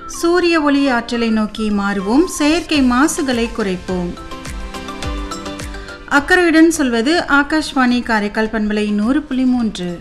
சூரிய ஒளி ஆற்றலை நோக்கி மாறுவோம் செயற்கை மாசுகளை குறைப்போம் அக்கறையுடன் சொல்வது ஆகாஷ்வாணி காரைக்கால் பண்பலை நூறு புள்ளி மூன்று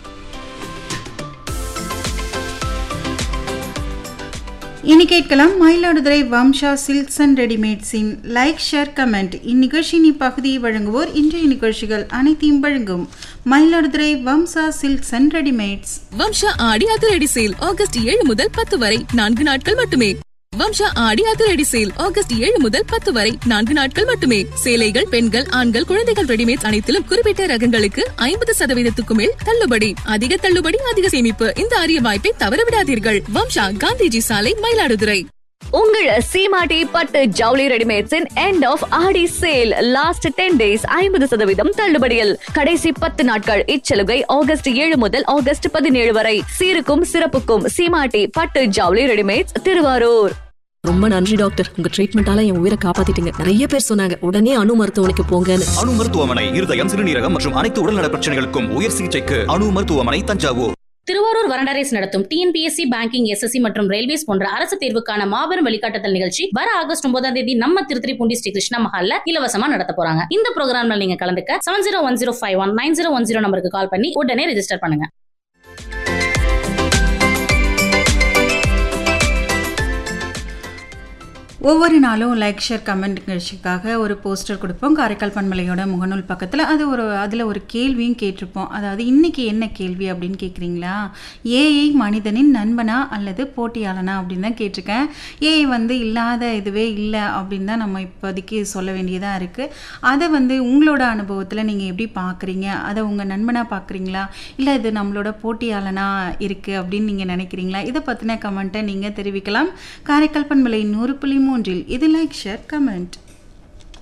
இனி கேட்கலாம் மயிலாடுதுறை வம்சா சில்க்ஸ் அண்ட் ரெடிமேட்ஸின் லைக் ஷேர் கமெண்ட் இந்நிகழ்ச்சியின் இப்பகுதியை வழங்குவோர் இன்றைய நிகழ்ச்சிகள் அனைத்தையும் வழங்கும் Mayiladuthurai Vamsa silks and readymades Vamsa Aadi அதிரடி சேல் ஆகஸ்ட் ஏழு முதல் பத்து வரை நான்கு நாட்கள் மட்டுமே வம்சா ஆடி அதிரடி சேல் ஆகஸ்ட் ஏழு முதல் பத்து வரை நான்கு நாட்கள் மட்டுமே சேலைகள் பெண்கள் ஆண்கள் குழந்தைகள் ரெடிமேட்ஸ் அனைத்திலும் குறிப்பிட்ட ரகங்களுக்கு ஐம்பது சதவீதத்துக்கு மேல் தள்ளுபடி அதிக தள்ளுபடி அதிக சேமிப்பு இந்த அரிய வாய்ப்பை தவறவிடாதீர்கள் வம்சா காந்திஜி சாலை மயிலாடுதுறை உங்கள் சீமாட்டி பட்டு ஜவுளி ரெடிமேட்ஸின் end of Aadi sale last ten days ஐம்பது சதவீதம் தள்ளுபடியில் கடைசி பத்து நாட்கள் இச்சலுகை ஆகஸ்ட் ஏழு முதல் ஆகஸ்ட் பதினேழு வரை சீருக்கும் சிறப்புக்கும் சீமாட்டி பட்டு ஜவுளி ரெடிமேட்ஸ் திருவாரூர் ரொம்ப நன்றி டாக்டர் உங்க ட்ரீட்மெண்டால என் உயிரை காப்பாத்திட்டீங்க நிறைய பேர் சொன்னாங்க உடனே அணு மருத்துவமனைக்கு போங்கன்னு அணு மருத்துவமனை இருதயம் சிறுநீரகம் மற்றும் அனைத்து உடல்நல பிரச்சனைகளுக்கும் உயர் சிகிச்சைக்கு அணு மருத்துவமனை தஞ்சாவூர் திருவாரூர் வரண்டரேஸ் நடத்தும் டிஎன்பிஎஸ்சி பேங்கிங் எஸ்எஸ்சி மற்றும் ரயில்வேஸ் போன்ற அரசு தேர்வுக்கான மாபெரும் வழிகாட்டுதல் நிகழ்ச்சி வர ஆகஸ்ட் ஒன்பதாம் தேதி நம்ம திருத்திரிப்பூண்டி ஸ்ரீ கிருஷ்ணா மஹால்ல இலவசமா நடத்த போறாங்க இந்த ப்ரோக்ராம்ல நீங்க கலந்துக்க seven zero one zero five one nine zero one zero நம்பருக்கு கால் பண்ணி உடனே ரெஜிஸ்டர் பண்ணுங்க ஒவ்வொரு நாளும் லைக் ஷேர் கமெண்ட் நிகழ்ச்சிக்காக ஒரு போஸ்டர் கொடுப்போம் காரைக்கால் பண்பலையோட முகநூல் பக்கத்தில் அது ஒரு அதில் ஒரு கேள்வியும் கேட்டிருப்போம் அதாவது இன்னைக்கு என்ன கேள்வி அப்படின்னு கேட்குறீங்களா ஏஐ மனிதனின் நண்பனா அல்லது போட்டியாளனா அப்படின்னு தான் கேட்டிருக்கேன் ஏஐ வந்து இல்லாத இதுவே இல்லை அப்படின்னு தான் நம்ம இப்போதைக்கு சொல்ல வேண்டியதாக இருக்குது அதை வந்து உங்களோட அனுபவத்தில் நீங்கள் எப்படி பார்க்குறீங்க அதை உங்கள் நண்பனாக பார்க்குறீங்களா இல்லை இது நம்மளோட போட்டியாளனா இருக்குது அப்படின்னு நீங்கள் நினைக்கிறீங்களா இதை பற்றின கமெண்ட்டை நீங்கள் தெரிவிக்கலாம் காரைக்கால் பண்பலை நூறு புள்ளி மூன்றில் இது லைக் ஷேர் கமெண்ட்